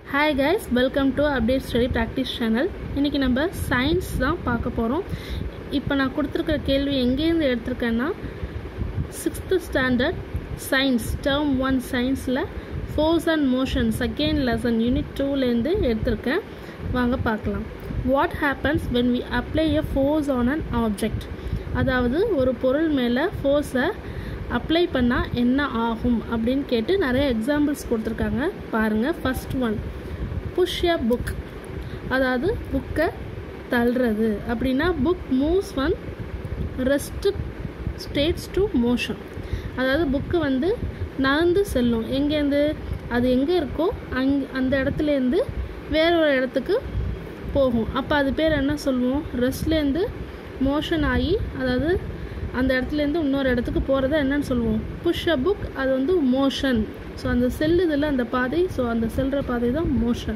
hi guys welcome to update study practice channel இன்றைக்கி நம்ம science தான் பார்க்க போகிறோம் இப்போ நான் கொடுத்துருக்கிற கேள்வி எங்கேருந்து எடுத்திருக்கேன்னா sixth standard science term one சயின்ஸில் force and motion second lesson unit டூலேருந்து எடுத்திருக்கேன் வாங்க பார்க்கலாம் what happens when we apply a force on an object அதாவது ஒரு பொருள் மேலே ஃபோர்ஸை அப்ளை பண்ணால் என்ன ஆகும் அப்படின்னு கேட்டு நிறைய எக்ஸாம்பிள்ஸ் கொடுத்துருக்காங்க பாருங்கள் first one push a book அதாவது புக்கை தள்ளுறது அப்படின்னா book moves on rest states to motion அதாவது புக்கு வந்து நகர்ந்து செல்லும் எங்கேருந்து அது எங்கே இருக்கோ அங் அந்த இடத்துலேருந்து வேற ஒரு இடத்துக்கு போகும் அப்போ அது பேர் என்ன சொல்லுவோம் ரெஸ்ட்லேருந்து மோஷன் ஆகி அதாவது அந்த இடத்துலேருந்து இன்னொரு இடத்துக்கு போகிறத என்னன்னு சொல்லுவோம் புஷ் அ புக் அது வந்து மோஷன் ஸோ அந்த செல்லுதில் அந்த பாதை ஸோ அந்த செல்கிற பாதை தான் மோஷன்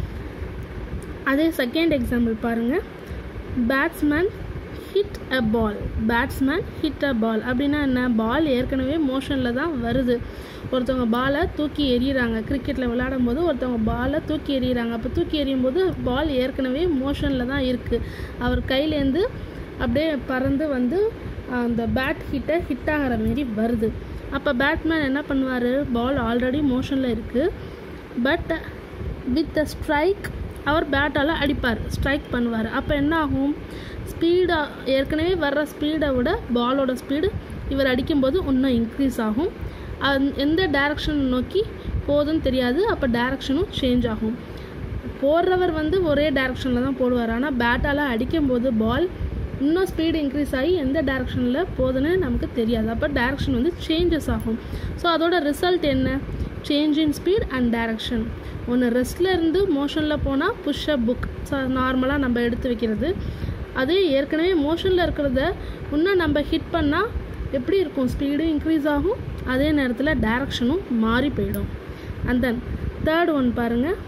அதே செகண்ட் எக்ஸாம்பிள் பாருங்கள் batsman hit a ball batsman hit a ball அப்படின்னா என்ன பால் ஏற்கனவே மோஷனில் தான் வருது ஒருத்தவங்க பாலை தூக்கி எறிகிறாங்க கிரிக்கெட்டில் விளையாடும் போது ஒருத்தவங்க பாலை தூக்கி எறிகிறாங்க அப்போ தூக்கி எறியும் போது பால் ஏற்கனவே மோஷனில் தான் இருக்குது அவர் கையிலேருந்து அப்படியே பறந்து வந்து அந்த பேட் ஹிட்டை ஹிட் ஆகிற மாரி வருது அப்போ பேட்மேன் என்ன பண்ணுவார் பால் ஆல்ரெடி மோஷனில் இருக்குது பட் வித் அ ஸ்ட்ரைக் அவர் பேட்டால் அடிப்பார் ஸ்ட்ரைக் பண்ணுவார் அப்போ என்ன ஆகும் ஸ்பீடாக ஏற்கனவே வர்ற ஸ்பீடை விட பாலோட ஸ்பீடு இவர் அடிக்கும்போது இன்னும் இன்க்ரீஸ் ஆகும் அந் எந்த டைரக்ஷன் நோக்கி போகுதுன்னு தெரியாது அப்போ டைரக்ஷனும் சேஞ்ச் ஆகும் போடுறவர் வந்து ஒரே டைரக்ஷனில் தான் போடுவார் ஆனால் பேட்டால் அடிக்கும்போது பால் இன்னும் ஸ்பீடு இன்க்ரீஸ் ஆகி எந்த டேரக்ஷனில் போகுதுன்னு நமக்கு தெரியாது அப்போ டேரக்ஷன் வந்து சேஞ்சஸ் ஆகும் ஸோ அதோட ரிசல்ட் என்ன change in speed and direction ஒன்று ரெஸ்ட்டில் இருந்து மோஷனில் போனால் புஷ் அப் புக் ஸோ நார்மலாக நம்ம எடுத்து வைக்கிறது அதே ஏற்கனவே மோஷனில் இருக்கிறத இன்னும் நம்ம ஹிட் பண்ணால் எப்படி இருக்கும் ஸ்பீடும் இன்க்ரீஸ் ஆகும் அதே நேரத்தில் டேரக்ஷனும் மாறி போயிடும் அண்ட் தென் தேர்ட் ஒன் பாருங்கள்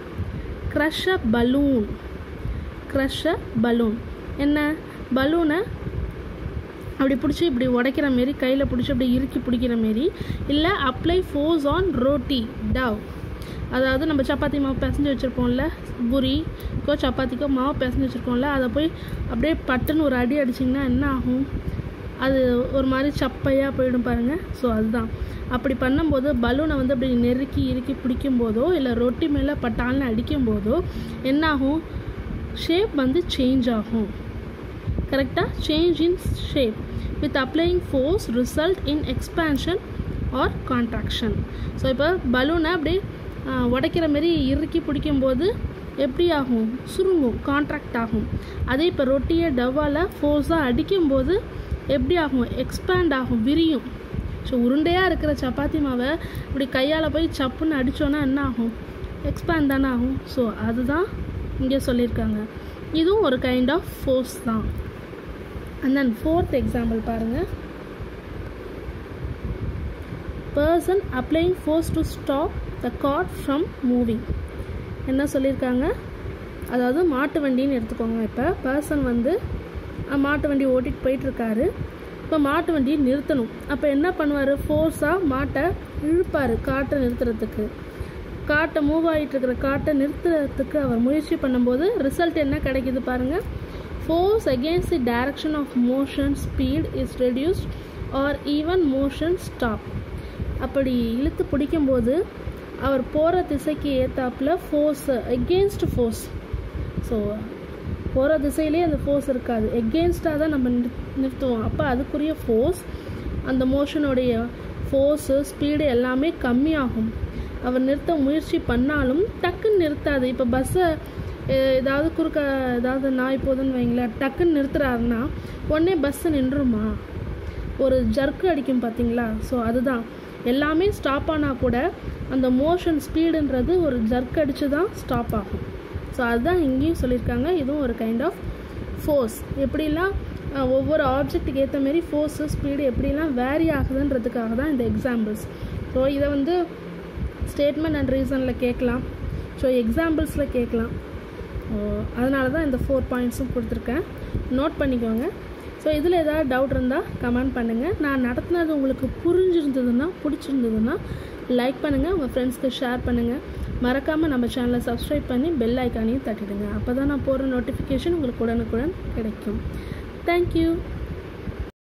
crush a balloon crush a balloon என்ன பலூனை அப்படி பிடிச்சி இப்படி உடைக்கிற மாரி கையில் பிடிச்சி அப்படி இறுக்கி பிடிக்கிற மாரி இல்லை apply force on roti dough அதாவது நம்ம சப்பாத்தி மாவு பிசைஞ்சு வச்சுருப்போம்ல பூரிக்கோ சப்பாத்திக்கோ மாவு பிசைஞ்சு வச்சுருக்கோம்ல அதை போய் அப்படியே பட்டுன்னு ஒரு அடி அடிச்சிங்கன்னா என்ன ஆகும் அது ஒரு மாதிரி சப்பையாக போயிடும் பாருங்கள் ஸோ அதுதான் அப்படி பண்ணும்போது பலூனை வந்து அப்படி நெருக்கி இறுக்கி பிடிக்கும் போதோ இல்லை ரொட்டி மேலே பட்டால்னு அடிக்கும் போதோ என்னாகும் ஷேப் வந்து சேஞ்ச் ஆகும் கரெக்டாக change in shape with applying force result in expansion or contraction so இப்போ பலூனை அப்படியே உடைக்கிற மாரி இறுக்கி பிடிக்கும்போது எப்படி ஆகும் சுருங்கும் கான்ட்ராக்ட் ஆகும் அதே இப்போ ரொட்டியை டவ்வால் ஃபோர்ஸாக அடிக்கும்போது எப்படி ஆகும் எக்ஸ்பேண்ட் ஆகும் விரியும் ஸோ உருண்டையாக இருக்கிற சப்பாத்தி மாவை இப்படி கையால் போய் சப்புன்னு அடித்தோன்னா என்ன ஆகும் எக்ஸ்பேண்ட் தானே ஆகும் ஸோ அதுதான் இங்கே சொல்லியிருக்காங்க இதுவும் ஒரு கைண்ட் ஆஃப் ஃபோர்ஸ் தான் அண்ட் தென் ஃபோர்த் எக்ஸாம்பிள் பாருங்கள் person applying force to stop the car from moving என்ன சொல்லியிருக்காங்க அதாவது மாட்டு வண்டின்னு எடுத்துக்கோங்க இப்போ பர்சன் வந்து மாட்டு வண்டி ஓட்டிகிட்டு போயிட்டுருக்காரு இப்போ மாட்டு வண்டியை நிறுத்தணும் அப்போ என்ன பண்ணுவார் ஃபோர்ஸாக மாட்டை இழுப்பார் காட்டை நிறுத்துறதுக்கு காட்டை மூவ் ஆகிட்டு இருக்கிற காட்டை நிறுத்துறதுக்கு அவர் முயற்சி பண்ணும்போது ரிசல்ட் என்ன கிடைக்குது பாருங்கள் force against the direction of motion speed is reduced or even motion stop அப்படி இழுத்து பிடிக்கும்போது அவர் போகிற திசைக்கு ஏற்றாப்புல ஃபோர்ஸ் எகெயின்ஸ்ட் ஃபோர்ஸ் ஸோ போகிற திசையிலே அந்த ஃபோர்ஸ் இருக்காது எகெயின்ஸ்டாக தான் நம்ம நிறுத்துவோம் அப்போ அதுக்குரிய ஃபோர்ஸ் அந்த மோஷனுடைய ஃபோர்ஸு ஸ்பீடு எல்லாமே கம்மியாகும் அவர் நிறுத்த முயற்சி பண்ணாலும் டக்குன்னு நிறுத்தாது இப்போ பஸ்ஸை ஏதாவது குறுக்க ஏதாவது நாய் போதுன்னு வைங்களேன் டக்குன்னு நிறுத்துறாருன்னா உடனே பஸ்ஸு நின்றுமா ஒரு ஜர்க்கு அடிக்கும் பார்த்தீங்களா ஸோ அதுதான் எல்லாமே ஸ்டாப் ஆனால் கூட அந்த மோஷன் ஸ்பீடுன்றது ஒரு ஜர்க் அடித்து தான் ஸ்டாப் ஆகும் ஸோ அதுதான் இங்கேயும் சொல்லியிருக்காங்க இதுவும் ஒரு கைண்ட் ஆஃப் ஃபோர்ஸ் எப்படிலாம் ஒவ்வொரு ஆப்ஜெக்ட்டுக்கு ஏற்ற மாரி ஃபோர்ஸு ஸ்பீடு எப்படிலாம் வேரி ஆகுதுன்றதுக்காக தான் இந்த எக்ஸாம்பிள்ஸ் ஸோ இதை வந்து ஸ்டேட்மெண்ட் அண்ட் ரீசனில் கேட்கலாம் ஸோ எக்ஸாம்பிள்ஸில் கேட்கலாம் அதனால தான் இந்த ஃபோர் பாயிண்ட்ஸும் கொடுத்துருக்கேன் நோட் பண்ணிக்கோங்க ஸோ இதில் ஏதாவது டவுட் இருந்தால் கமெண்ட் பண்ணுங்கள் நான் நடத்துனது உங்களுக்கு புரிஞ்சிருந்ததுன்னா பிடிச்சிருந்ததுன்னா லைக் பண்ணுங்கள் உங்கள் ஃப்ரெண்ட்ஸ்க்கு ஷேர் பண்ணுங்கள் மறக்காமல் நம்ம சேனலை சப்ஸ்கிரைப் பண்ணி பெல் ஐக்கானையும் தட்டிடுங்க அப்போ தான் நான் போகிற நோட்டிஃபிகேஷன் உங்களுக்கு உடனுக்குடன் கிடைக்கும் தேங்க்யூ